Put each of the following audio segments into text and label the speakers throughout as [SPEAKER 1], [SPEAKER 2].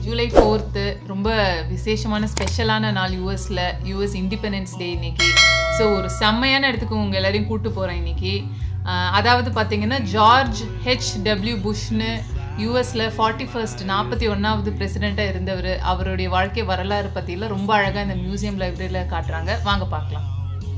[SPEAKER 1] July fourth ரொம்ப விசேஷமான ஸ்பெஷலான நாள் யூஎஸில் யூஎஸ் இண்டிபெண்டன்ஸ் டே இன்னைக்கு ஸோ ஒரு செம்மையான இடத்துக்கு உங்கள் எல்லாரையும் கூட்டு போகிறேன் இன்னைக்கு ஆஹ் அதாவது பார்த்தீங்கன்னா ஜார்ஜ் ஹெச் டபிள்யூ புஷ்னு யூஎஸில் ஃபார்ட்டி ஃபர்ஸ்ட் நாற்பத்தி ஒன்றாவது பிரசிடெண்ட்டாக இருந்தவர் அவருடைய வாழ்க்கை வரலாறு பற்றிலாம் ரொம்ப அழகாக இந்த மியூசியம் லைப்ரரியில் காட்டுறாங்க வாங்க பார்க்கலாம்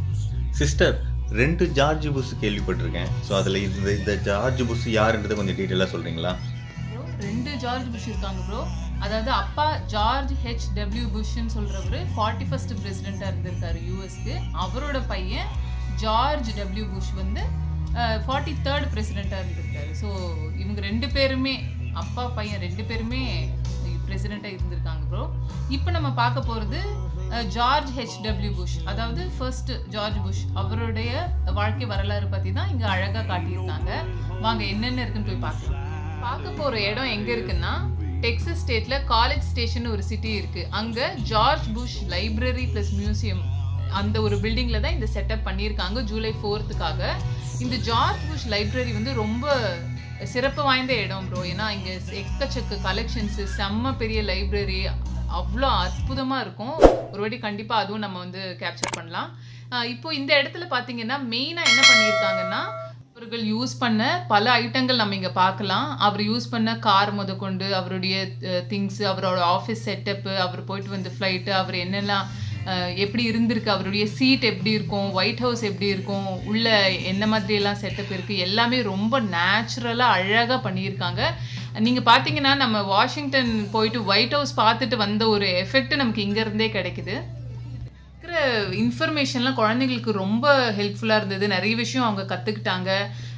[SPEAKER 2] சிஸ்டர் ரெண்டு ஜார்ஜ் புஷ் கேள்விப்பட்டிருக்கேன் ஸோ அதில் இந்த இந்த ஜார்ஜ் புஷ் யாருன்றதை கொஞ்சம் டீட்டெயிலாக சொல்கிறீங்களா
[SPEAKER 1] ப்ரோ ரெண்டு ஜார்ஜ் புஷ் இருக்காங்க ப்ரோ அதாவது அப்பா ஜார்ஜ் ஹெச் டபிள்யூ புஷ்ன்னு சொல்றவர் ஃபார்ட்டி ஃபர்ஸ்ட் பிரசிடெண்ட்டாக இருந்திருக்காரு யூஎஸ்க்கு அவரோட பையன் ஜார்ஜ் டபிள்யூ புஷ் வந்து ஃபார்ட்டி தேர்ட் பிரசிடெண்ட்டாக இருந்திருக்காரு ஸோ இவங்க ரெண்டு பேருமே அப்பா பையன் ரெண்டு பேருமே பிரசிடெண்ட்டாக இருந்திருக்காங்க ப்ரோ இப்போ நம்ம பார்க்க போகிறது ஜார்ஜ் ஹெச் டபிள்யூ புஷ் அதாவது ஃபர்ஸ்ட் ஜார்ஜ் புஷ் அவருடைய வாழ்க்கை வரலாறு பற்றி தான் இங்கே அழகாக காட்டியிருக்காங்க வாங்க என்னென்ன இருக்குன்னு போய் பார்க்கலாம் பார்க்க போற இடம் எங்க இருக்குன்னா டெக்சஸ் ஸ்டேட்ல காலேஜ் ஸ்டேஷன் ஒரு சிட்டி இருக்கு அங்க George Bush library plus museum அந்த ஒரு பில்டிங்ல தான் இந்த செட்டப் பண்ணியிருக்காங்க ஜூலை ஃபோர்த்துக்காக இந்த ஜார்ஜ் புஷ் லைப்ரரி வந்து ரொம்ப சிறப்பு வாய்ந்த இடம் ப்ரோ ஏன்னா இங்க எக்கச்சக்க கலெக்ஷன்ஸ் செம்ம பெரிய லைப்ரரி அவ்வளோ அற்புதமா இருக்கும் ஒரு வாட்டி கண்டிப்பா அதுவும் நம்ம வந்து கேப்சர் பண்ணலாம் ஆஹ் இப்போ இந்த இடத்துல பாத்தீங்கன்னா மெயினா என்ன பண்ணியிருக்காங்கன்னா அவர்கள் யூஸ் பண்ண பல ஐட்டங்கள் நம்ம இங்கே பார்க்கலாம் அவர் யூஸ் பண்ண கார் முதற்கொண்டு அவருடைய திங்ஸ் அவரோட ஆஃபீஸ் செட்டப்பு அவர் போயிட்டு வந்த ஃப்ளைட்டு அவர் என்னெல்லாம் அஹ், எப்படி இருந்திருக்கு அவருடைய சீட் எப்படி இருக்கும் ஒயிட் ஹவுஸ் எப்படி இருக்கும் உள்ள என்ன மாதிரி எல்லாம் செட்டப் இருக்குது எல்லாமே ரொம்ப நேச்சுரலாக அழகாக பண்ணியிருக்காங்க நீங்கள் பார்த்தீங்கன்னா நம்ம வாஷிங்டன் போயிட்டு ஒயிட் ஹவுஸ் பார்த்துட்டு வந்த ஒரு எஃபெக்ட் நமக்கு இங்கேருந்தே கிடைக்குது இருக்கிற இன்ஃபர்மேஷன்லாம் குழந்தைங்களுக்கு ரொம்ப ஹெல்ப்ஃபுல்லாக இருந்தது நிறைய விஷயம் அவங்க கற்றுக்கிட்டாங்க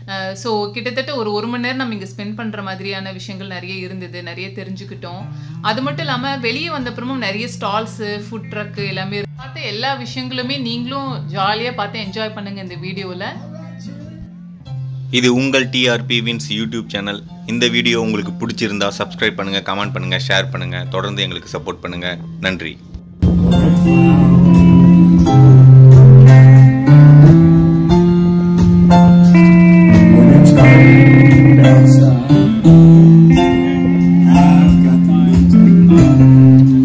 [SPEAKER 1] ஸோ கிட்டத்தட்ட ஒரு ஒரு மணி நேரம் நம்ம இங்கே ஸ்பெண்ட் பண்ணுற மாதிரியான விஷயங்கள் நிறைய இருந்தது நிறைய தெரிஞ்சுக்கிட்டோம் அது மட்டும் இல்லாமல் வெளியே வந்தப்புறமும் நிறைய ஸ்டால்ஸு ஃபுட் ட்ரக்கு எல்லாமே இருக்கு. பார்த்த எல்லா விஷயங்களுமே நீங்களும் ஜாலியாக பார்த்து என்ஜாய் பண்ணுங்கள் இந்த வீடியோவில்
[SPEAKER 2] இது உங்கள் டிஆர்பி வின்ஸ் யூடியூப் சேனல் இந்த வீடியோ உங்களுக்கு பிடிச்சிருந்தா சப்ஸ்கிரைப் பண்ணுங்கள் கமெண்ட் பண்ணுங்கள் ஷேர் பண்ணுங்கள் தொடர்ந்து எங்களுக்கு சப்போர்ட் பண்ணுங்கள் நன்றி
[SPEAKER 3] When it's cold outside, I've got the winter.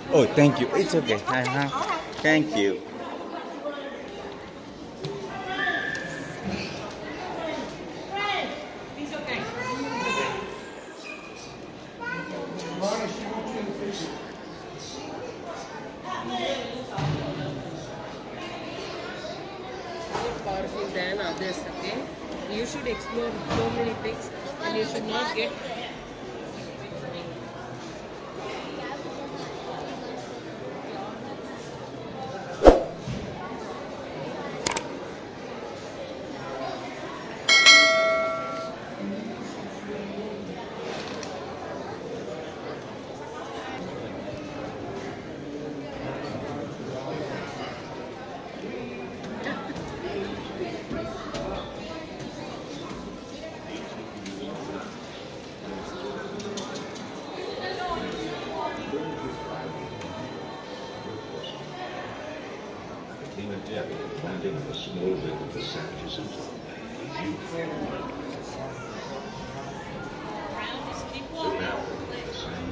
[SPEAKER 2] Oh, thank you. It's okay. Uh-huh. Thank you.
[SPEAKER 4] more powerful than others, okay? You should explore so many things and you should not get
[SPEAKER 5] King of Death, landing the small bit of the savages and you So now, the same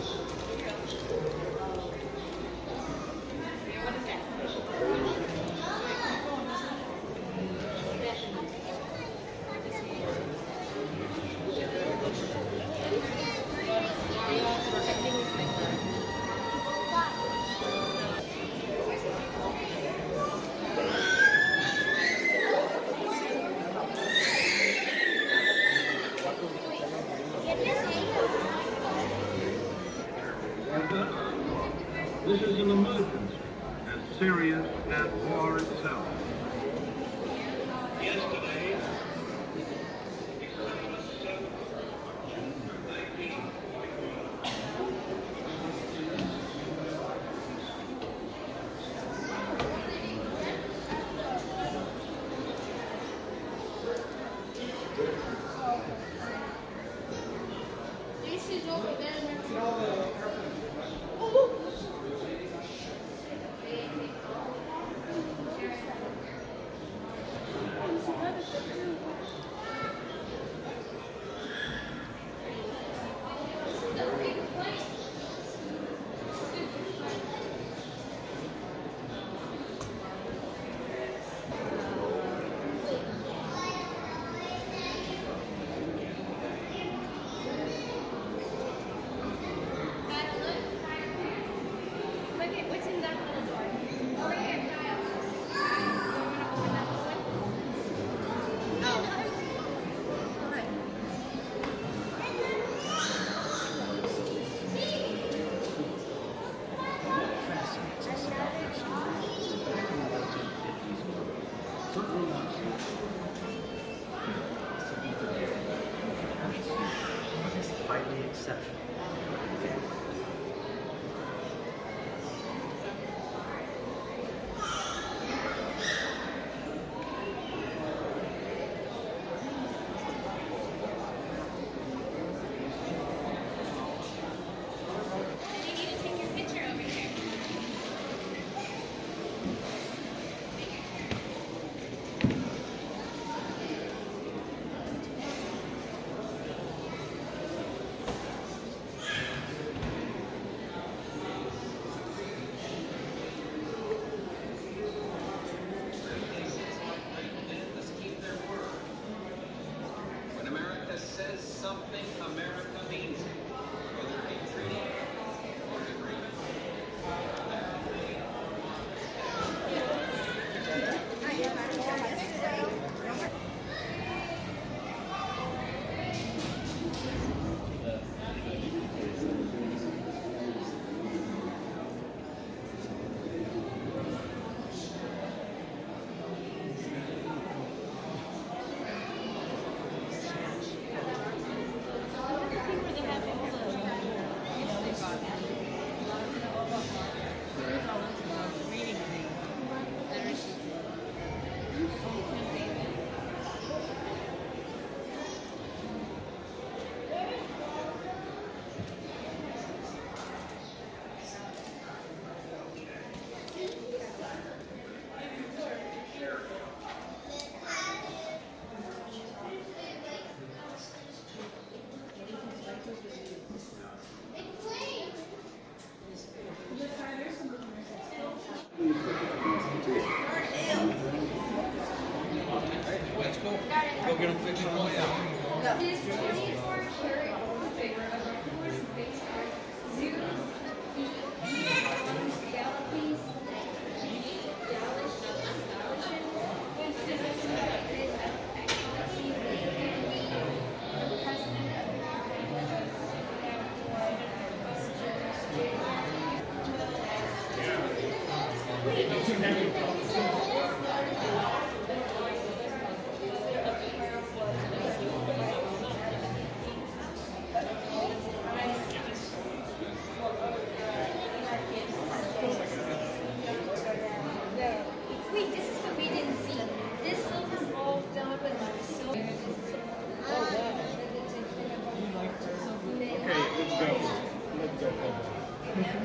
[SPEAKER 6] This is an emergency as serious as war itself. Yesterday,
[SPEAKER 7] Thank you. This 24 karat course based on zoo, galaxies, Wait, this is what we didn't see. This silver ball done with like silver.
[SPEAKER 8] Okay, let's go. Let's go.